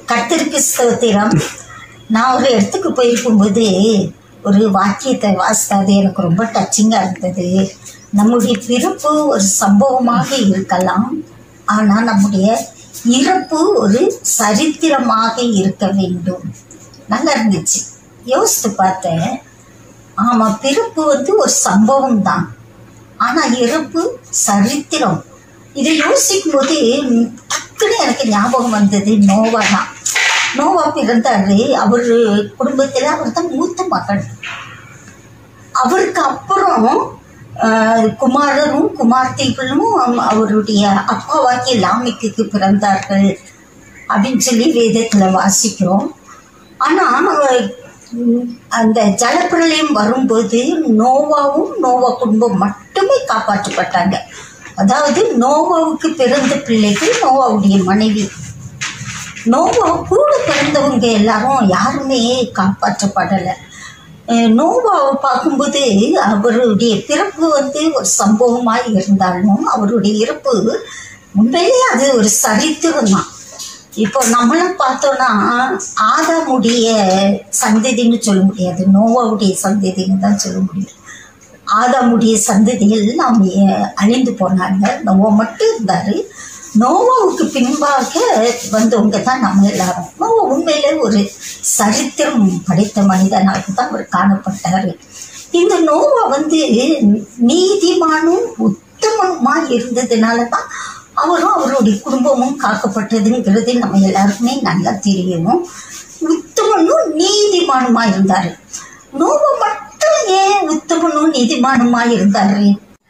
கர்த்தருக்கு ஸ்தோத்திரம் நான் ஒரு இடத்துக்கு போயிருக்கும்போது ஒரு வாக்கியத்தை வாசித்தது எனக்கு ரொம்ப டச்சிங்காக இருந்தது நம்முடைய பிறப்பு ஒரு சம்பவமாக இருக்கலாம் ஆனால் நம்முடைய இறப்பு ஒரு சரித்திரமாக இருக்க வேண்டும் நல்லா இருந்துச்சு யோசித்து பார்த்தேன் ஆமாம் பிறப்பு வந்து ஒரு சம்பவம் தான் ஆனால் இறப்பு சரித்திரம் இதை யோசிக்கும் போது டக்குன்னு எனக்கு ஞாபகம் வந்தது நோவா தான் நோவா பிறந்தாரு அவர் குடும்பத்தில் அவர் தான் மூத்த மகன் அவருக்கு அப்புறம் ஆஹ், குமாரரும் குமார்த்திகளும் அவருடைய அப்பாவாகிய லாமிக்கு பிறந்தார்கள் அப்படின்னு சொல்லி வேதத்தில் வாசிக்கிறோம் ஆனால் அந்த ஜலப்பிரளயம் வரும்போது நோவாவும் நோவா குடும்பம் மட்டுமே காப்பாற்றப்பட்டாங்க அதாவது நோவாவுக்கு பிறந்த பிள்ளைகள் நோவாவுடைய மனைவி நோவா கூட பிறந்தவங்க எல்லாரும் யாருமே காப்பாற்றப்படலை அஹ் நோவாவை பார்க்கும்போது அவருடைய பிறப்பு வந்து ஒரு சம்பவமாக இருந்தாலும் அவருடைய இறப்பு உண்மையிலேயே அது ஒரு சரித்திரம் தான் இப்போ நம்மளாம் பார்த்தோன்னா ஆதாமுடைய சந்ததின்னு சொல்ல முடியாது நோவாவுடைய சந்ததின்னு தான் சொல்ல முடியும் ஆதாமுடைய சந்ததியில் நாம் அழிந்து போனாங்க நோவா மட்டும் இருந்தார் நோவாவுக்கு பின்பாக வந்தவங்க தான் நம்ம எல்லாரும் நோவா உண்மையிலே ஒரு சரித்திரம் படைத்த மனிதனாக தான் அவர் காணப்பட்டார் இந்த நோவா வந்து நீதிமானும் உத்தமனுமா இருந்ததுனால தான் அவரும் அவருடைய குடும்பமும் காக்கப்பட்டதுங்கிறது நம்ம எல்லாருக்குமே நல்லா தெரியும் உத்தமனும் நீதிமானுமா இருந்தார் நோவா மட்டும் ஏன் உத்தமனும் நீதிமானுமா இருந்தாரு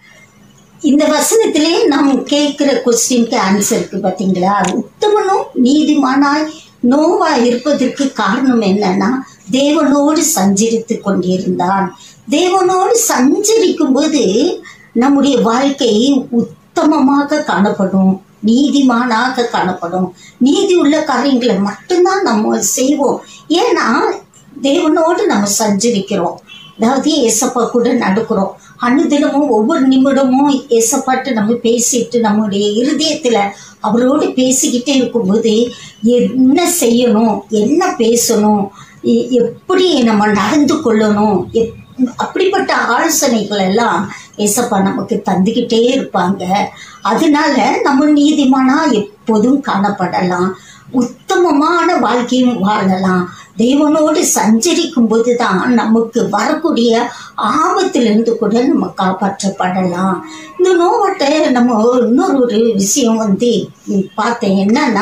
இந்த வசனத்திலே நாம் கேட்குற கொஸ்டினுக்கு ஆன்சர் இருக்கு பார்த்தீங்களா உத்தமனும் நீதிமானாய் நோவா இருப்பதற்கு காரணம் என்னன்னா தேவனோடு சஞ்சரித்து கொண்டிருந்தான் தேவனோடு சஞ்சரிக்கும் போது நம்முடைய வாழ்க்கை உத்தமமாக காணப்படும் நீதிமானாக காணப்படும் நீதி உள்ள காரியங்களை மட்டும்தான் நம்ம செய்வோம் ஏன்னா தேவனோடு நம்ம சஞ்சரிக்கிறோம் அதாவது ஏசப்பா கூட நடக்கிறோம் அனுதினமும் ஒவ்வொரு நிமிடமும் ஏசப்பாட்டு நம்ம பேசிட்டு நம்முடைய இருதயத்தில் அவரோடு பேசிக்கிட்டே இருக்கும்போது என்ன செய்யணும் என்ன பேசணும் எ- எப்படி நம்ம நடந்து கொள்ளணும் எப் அப்படிப்பட்ட ஆலோசனைகள் எல்லாம் ஏசப்பா நமக்கு தந்துக்கிட்டே இருப்பாங்க அதனால நம்ம நீதிமானா எப்போதும் காணப்படலாம் உத்தமமான வாழ்க்கையும் வாழலாம் தேவனோடு சஞ்சரிக்கும் போது தான் நமக்கு வரக்கூடிய ஆபத்திலிருந்து கூட நம்ம காப்பாற்றப்படலாம் இந்த நோவட்டை நம்ம இன்னொரு ஒரு விஷயம் வந்து பார்த்தேன் என்னன்னா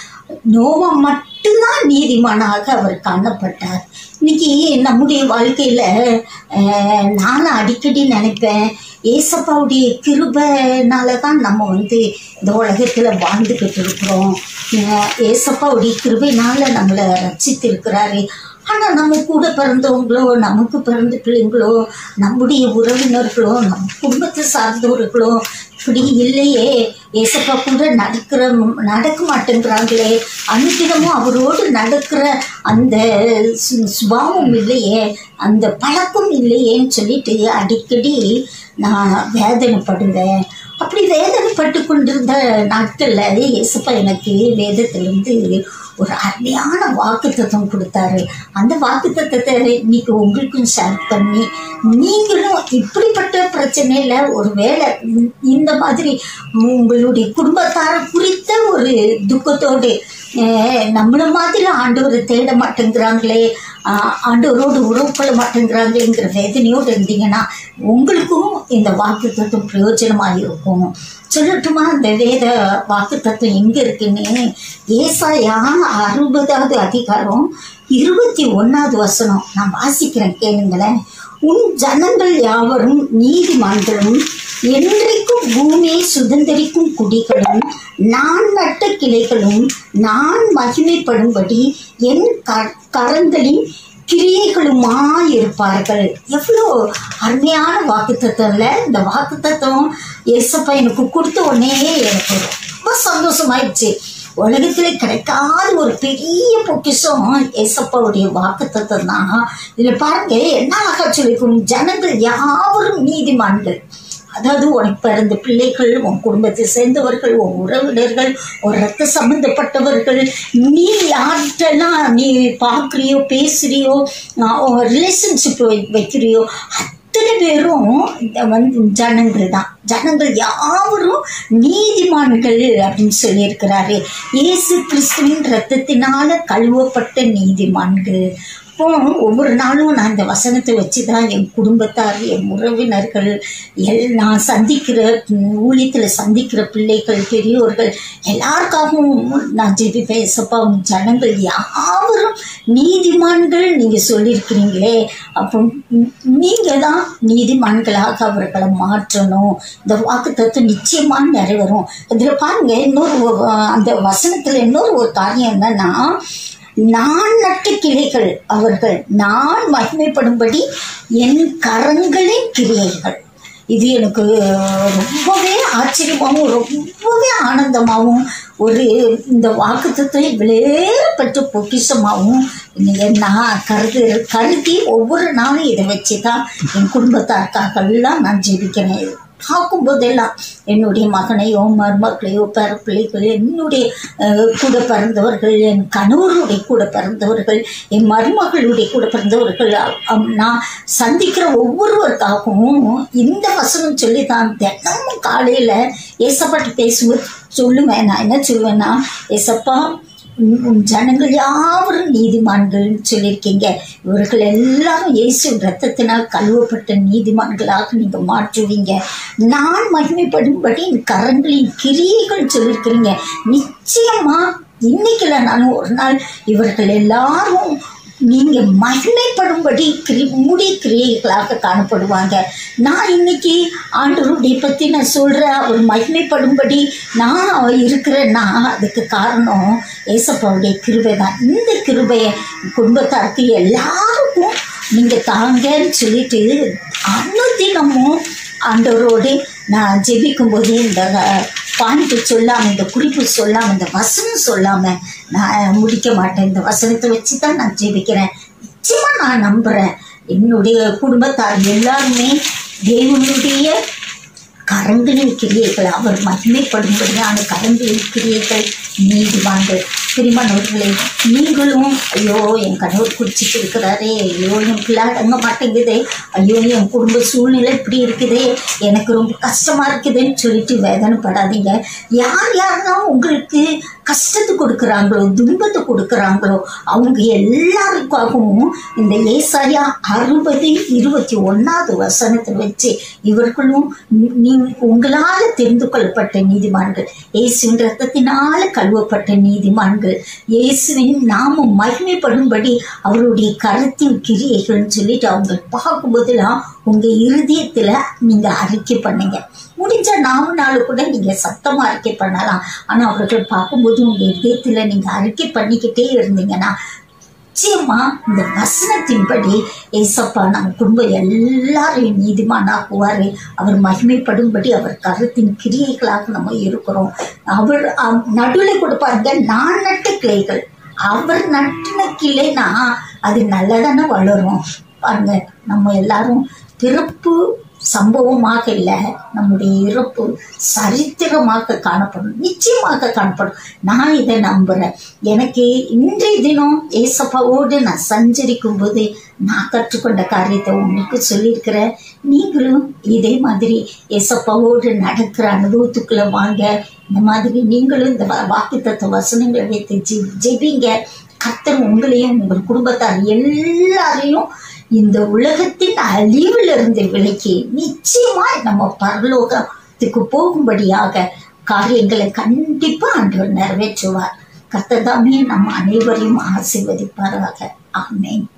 நோவா மட்டும்தான் நீதிமானாக அவர் காணப்பட்டார் இன்னைக்கு நம்முடைய வாழ்க்கையில அஹ், நானும் அடிக்கடி நினைப்பேன் ஏசப்பாவுடைய கிருபைனால தான் நம்ம வந்து இந்த உலகத்துல வாழ்ந்துக்கிட்டு இருக்கிறோம் அஹ், ஏசப்பாவுடைய கிருபைனால நம்மளை ரட்சித்திருக்கிறாரு ஆனால் நம்ம கூட பிறந்தவங்களோ நமக்கு பிறந்த பிள்ளைங்களோ நம்முடைய உறவினர்களோ நம்ம குடும்பத்தை சார்ந்தவர்களோ இப்படி இல்லையே ஏசப்பா கூட நடக்கிற நடக்க மாட்டேங்கிறாங்களே அனுதினமும் அவரோடு நடக்கிற அந்த சு- சுபாவம் இல்லையே அந்த பழக்கம் இல்லையேன்னு சொல்லிட்டு அடிக்கடி நான் வேதனைப்படுவேன் அப்படி வேதனைப்பட்டு கொண்டிருந்த நாட்களில் ஏசப்பா எனக்கு வேதத்திலிருந்து ஒரு அருமையான வாக்கு தத்துவம் கொடுத்தாரு அந்த வாக்கு தத்துவத்தை இன்னைக்கு உங்களுக்கும் ஷேர் பண்ணி நீங்களும் இப்படிப்பட்ட பிரச்சனையில் ஒரு வேலை இந்த மாதிரி உங்களுடைய குடும்பத்தார குறித்த ஒரு துக்கத்தோடு அஹ், நம்மள மாதிரி ஆண்டவரை தேட மாட்டேங்கிறாங்களே ஆஹ், ஆண்டவரோடு உறவு கொள்ள மாட்டேங்கிறாங்களேங்கிற வேதனையோடு இருந்தீங்கன்னா உங்களுக்கும் இந்த வாக்கு தத்துவம் பிரயோஜனமாக இருக்கும் சொல்லட்டுமா இந்த வேத வாக்கு தத்துவம் எங்கே இருக்குன்னு ஏசாயா அறுபதாவது அதிகாரம் இருபத்தி ஒன்றாவது வசனம் நான் வாசிக்கிறேன் கேளுங்களேன் உன் ஜனங்கள் யாவரும் நீதிமான்களும் என்றைக்கும் பூமியை சுதந்திரிக்கும் குடிகளும் நான் நட்ட கிளைகளும் நான் மகிமைப்படும்படி என் க- கரங்களின் கிரியைகளுமாய் இருப்பார்கள் எவ்வளோ அருமையான வாக்குத்தத்தம்ல இந்த வாக்குத்தத்தம் ஏசப்பா எனக்கு கொடுத்த உடனே எனக்கு ரொம்ப சந்தோஷமாயிடுச்சு உலகத்துல கிடைக்காத ஒரு பெரிய பொக்கிஷம் ஏசப்பாவுடைய வாக்குத்தத்தம் தான் இதுல பாருங்க என்ன அழகா சொல்லிக்கும் ஜனங்கள் யாவரும் நீதிமான்கள் அதாவது உனக்கு பிறந்த பிள்ளைகள் உன் குடும்பத்தை சேர்ந்தவர்கள் உன் உறவினர்கள் ஒரு ரத்த சம்பந்தப்பட்டவர்கள் நீ யார்கிட்டலாம் நீ பார்க்குறியோ பேசுறியோ ரிலேஷன்ஷிப் வைக்கிறியோ அத்தனை பேரும் இந்த வந்து ஜனங்கள் தான் ஜனங்கள் யாவரும் நீதிமான்கள் அப்படின்னு சொல்லியிருக்கிறாரு இயேசு கிறிஸ்துவின் ரத்தத்தினால கழுவப்பட்ட நீதிமான்கள் அப்போ ஒவ்வொரு நாளும் நான் இந்த வசனத்தை வச்சு தான் என் குடும்பத்தார் என் உறவினர்கள் எல் நான் சந்திக்கிற ஊழியத்தில் சந்திக்கிற பிள்ளைகள் பெரியோர்கள் எல்லாருக்காகவும் நான் ஜெபிப்பேன் ஏசப்பா உன் ஜனங்கள் யாவரும் நீதிமான்கள் நீங்கள் சொல்லியிருக்கிறீங்களே அப்போ நீங்கள் தான் நீதிமான்களாக அவர்களை மாற்றணும் இந்த வாக்கு தத்துவம் நிச்சயமாக நிறைவேறும் இதில் பாருங்க இன்னொரு அஹ், அந்த வசனத்தில் இன்னொரு ஒரு காரியம் என்னன்னா நான் நட்ட கிளைகள் அவர்கள் நான் மகிமைப்படும்படி என் கரங்களின் கிரியைகள் இது எனக்கு ரொம்பவே ஆச்சரியமாகவும் ரொம்பவே ஆனந்தமாகவும் ஒரு இந்த வாக்குத்தத்தை விளையாடப்பட்ட பொக்கிஷமாகவும் நான் கருது கருதி ஒவ்வொரு நாளும் இதை வச்சு தான் என் குடும்பத்தாருக்காகலாம் நான் ஜெபிக்கிறேன் பார்க்கும்போதெல்லாம் என்னுடைய மகனையோ மருமக்களையோ பேர பிள்ளைகள் என்னுடைய அஹ், கூட பிறந்தவர்கள் என் கணவருடைய கூட பிறந்தவர்கள் என் மருமகளுடைய கூட பிறந்தவர்கள் அ- அம், நான் சந்திக்கிற ஒவ்வொருவருக்காகவும் இந்த வசனம் சொல்லி தான் தினமும் காலையில் ஏசப்பாட்டு பேசும்போது சொல்லுவேன் நான் என்ன சொல்லுவேன்னா ஏசப்பா உம் உம் ஜனங்கள் யாவரும் நீதிமான்கள்னு சொல்லியிருக்கீங்க இவர்கள் எல்லாரும் இயேசு ரத்தத்தினால் கழுவப்பட்ட நீதிமான்களாக நீங்க மாற்றுவீங்க நான் மகிமைப்படும்படி என் கரங்களின் கிரியைகள் சொல்லியிருக்கிறீங்க நிச்சயமா இன்னைக்கு இல்லைனாலும் ஒரு நாள் இவர்கள் எல்லாரும் நீங்க மகிமைப்படும்படி கிரி முடி கிரியைகளாக காணப்படுவாங்க நான் இன்னைக்கு ஆண்டவருடைய பற்றி நான் சொல்கிறேன் அவர் மகிமைப்படும்படி நான் இருக்கிறேன்னா அதுக்கு காரணம் ஏசப்பாவுடைய கிருபை தான் இந்த கிருபையை குடும்பத்தாருக்கு எல்லாருக்கும் நீங்கள் தாங்கன்னு சொல்லிட்டு அனுதினமும் ஆண்டவரோடு நான் ஜெபிக்கும் போது இந்த பாயிண்ட் சொல்லாமல் இந்த குறிப்பு சொல்லாமல் இந்த வசனம் சொல்லாமல் நான் முடிக்க மாட்டேன் இந்த வசனத்தை வச்சு தான் நான் ஜெபிக்கிறேன் நிச்சயமாக நான் நம்புகிறேன் என்னுடைய குடும்பத்தார் எல்லாருமே தேவனுடைய கரங்களின் கிரியைகள் அவர் மகிமைப்படும்படியான கரங்களின் கிரியைகள் நீதிவான்கள் பிரிமானவர்களே நீங்களும் ஐயோ என் கணவர் குடிச்சிட்டு இருக்கிறாரே ஐயோ என் பிள்ளை அடங்க மாட்டேங்குதே ஐயோ என் குடும்ப சூழ்நிலை இப்படி இருக்குதே எனக்கு ரொம்ப கஷ்டமா இருக்குதுன்னு சொல்லிட்டு வேதனைப்படாதீங்க யார் யாரெல்லாம் உங்களுக்கு கஷ்டத்தை கொடுக்குறாங்களோ துன்பத்தை கொடுக்குறாங்களோ அவங்க எல்லாருக்காகவும் இந்த ஏசாயா அறுபது இருபத்தி ஒன்றாவது வசனத்தை வச்சு இவர்களும் நீ- நீ உங்களால் தெரிந்து கொள்ளப்பட்ட நீதிமான்கள் இயேசுவின் ரத்தத்தினால கழுவப்பட்ட நீதிமான்கள் இயேசுவின் நாமம் மகிமைப்படும்படி அவருடைய கருத்தின் கிரியைகள்னு சொல்லிட்டு அவங்க பார்க்கும்போதெல்லாம் உங்க இருதயத்துல நீங்க அறிக்கை பண்ணுங்க முடிஞ்ச நாம நாள் கூட நீங்க சத்தமா அறிக்கை பண்ணலாம் ஆனா அவர்கள் பார்க்கும்போது உங்க இதயத்துல நீங்க அறிக்கை பண்ணிக்கிட்டே இருந்தீங்கன்னா நிச்சயமா இந்த வசனத்தின்படி ஏசப்பா நம்ம குடும்பம் எல்லாரையும் நீதிமானாக்குவாரு அவர் மகிமைப்படும்படி அவர் கருத்தின் கிரியைகளாக நம்ம இருக்கிறோம் அவர் நடுவில் கொடுப்பாருங்க நான் நட்ட கிளைகள் அவர் நட்டின கிளைனா அது நல்லதானே வளரும் பாருங்க நம்ம எல்லாரும் பிறப்பு சம்பவமாக இல்லை நம்முடைய இறப்பு சரித்திரமாக காணப்படும் நிச்சயமாக காணப்படும் நான் இதை நம்புகிறேன் எனக்கு இன்றைய தினம் ஏசப்பாவோடு நான் சஞ்சரிக்கும் போது நான் கற்றுக்கொண்ட காரியத்தை உங்களுக்கு சொல்லியிருக்கிறேன் நீங்களும் இதே மாதிரி ஏசப்பாவோடு நடக்கிற அனுபவத்துக்குள்ளே வாங்க இந்த மாதிரி நீங்களும் இந்த வாக்கு தத்துவ வசனங்களை வைத்து ஜெ ஜெபிங்க கர்த்தர் உங்களையும் உங்கள் குடும்பத்தார் எல்லாரையும் இந்த உலகத்தின் அழிவிலிருந்து விலக்கி நிச்சயமாய் நம்ம பரலோகத்துக்கு போகும்படியாக காரியங்களை கண்டிப்பா ஆண்டவர் நிறைவேற்றுவார் கர்த்தர் தாமே நம்ம அனைவரையும் ஆசீர்வதிப்பாராக ஆமென்